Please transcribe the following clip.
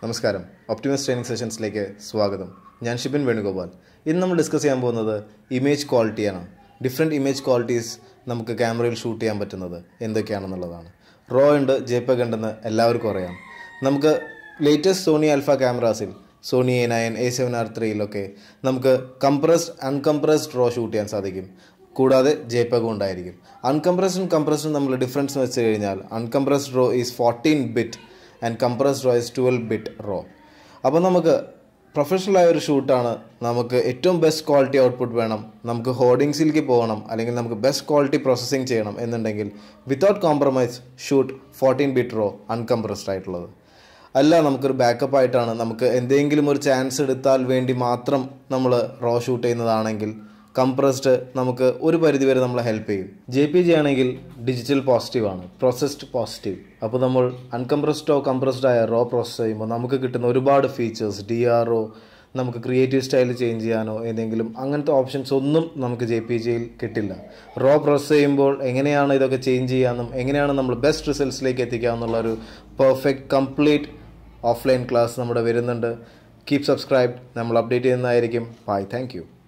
നമസ്കാരം ഒപ്റ്റിമസ് ട്രെയിനിങ് സെഷൻസിലേക്ക് സ്വാഗതം ഞാൻ ഷിബിൻ വേണുഗോപാൽ ഇന്ന് നമ്മൾ ഡിസ്കസ് ചെയ്യാൻ പോകുന്നത് ഇമേജ് ക്വാളിറ്റിയാണ് ഡിഫറെൻറ്റ് ഇമേജ് ക്വാളിറ്റീസ് നമുക്ക് ക്യാമറയിൽ ഷൂട്ട് ചെയ്യാൻ പറ്റുന്നത് എന്തൊക്കെയാണെന്നുള്ളതാണ് റോ ഉണ്ട് ജെപെഗ് ഉണ്ടെന്ന് എല്ലാവർക്കും അറിയാം നമുക്ക് ലേറ്റസ്റ്റ് സോണി ആൽഫ ക്യാമറാസിൽ Sony A nine A seven R ത്രീയിലൊക്കെ നമുക്ക് കംപ്രസ്ഡ് അൺകംപ്രസ്ഡ് റോ ഷൂട്ട് ചെയ്യാൻ സാധിക്കും കൂടാതെ ജെപെഗും ഉണ്ടായിരിക്കും അൺകംപ്രസ്ഡും കംപ്രസ്ഡും നമ്മൾ ഡിഫറൻസ് വെച്ച് കഴിഞ്ഞാൽ uncompressed raw is fourteen bit and compressed raw is twelve bit raw അപ്പോൾ നമുക്ക് പ്രൊഫഷണൽ ആയ ഒരു ഷൂട്ടാണ് നമുക്ക് ഏറ്റവും ബെസ്റ്റ് ക്വാളിറ്റി ഔട്ട്പുട്ട് വേണം നമുക്ക് ഹോർഡിങ്സിലേക്ക് പോകണം അല്ലെങ്കിൽ നമുക്ക് ബെസ്റ്റ് ക്വാളിറ്റി പ്രോസസ്സിങ് ചെയ്യണം എന്നുണ്ടെങ്കിൽ without compromise shoot fourteen bit raw uncompressed ആയിട്ടുള്ളത് അല്ല നമുക്കൊരു ബാക്കപ്പ് ആയിട്ടാണ് നമുക്ക് എന്തെങ്കിലും ഒരു ചാൻസ് എടുത്താൽ വേണ്ടി മാത്രം നമ്മൾ റോ ഷൂട്ട് ചെയ്യുന്നതാണെങ്കിൽ കംപ്രസ്ഡ് നമുക്ക് ഒരു പരിധി വരെ നമ്മളെ ഹെൽപ്പ് ചെയ്യും ജെ പി ജി ആണെങ്കിൽ ഡിജിറ്റൽ പോസിറ്റീവ് ആണ് പ്രോസസ്ഡ് പോസിറ്റീവ് അപ്പോൾ നമ്മൾ അൺകംപ്രസ്ഡോ കംപ്രസ്ഡ് ആയ റോ പ്രോസസ് ചെയ്യുമ്പോൾ നമുക്ക് കിട്ടുന്ന ഒരുപാട് ഫീച്ചേഴ്സ് ഡി ആർ ഒ നമുക്ക് ക്രിയേറ്റീവ് സ്റ്റൈൽ ചേഞ്ച് ചെയ്യാനോ ഏതെങ്കിലും അങ്ങനത്തെ ഓപ്ഷൻസ് ഒന്നും നമുക്ക് ജെ പി ജിയിൽ കിട്ടില്ല റോ പ്രോസസ് ചെയ്യുമ്പോൾ എങ്ങനെയാണ് ഇതൊക്കെ ചേഞ്ച് ചെയ്യാമെന്നും എങ്ങനെയാണ് നമ്മൾ ബെസ്റ്റ് റിസൾട്ട്സിലേക്ക് എത്തിക്കുക എന്നുള്ളൊരു പെർഫെക്റ്റ് കംപ്ലീറ്റ് ഓഫ്ലൈൻ ക്ലാസ് നമ്മുടെ വരുന്നുണ്ട് കീപ് സബ്സ്ക്രൈബ് നമ്മൾ അപ്ഡേറ്റ് ചെയ്യുന്നതായിരിക്കും ബൈ താങ്ക്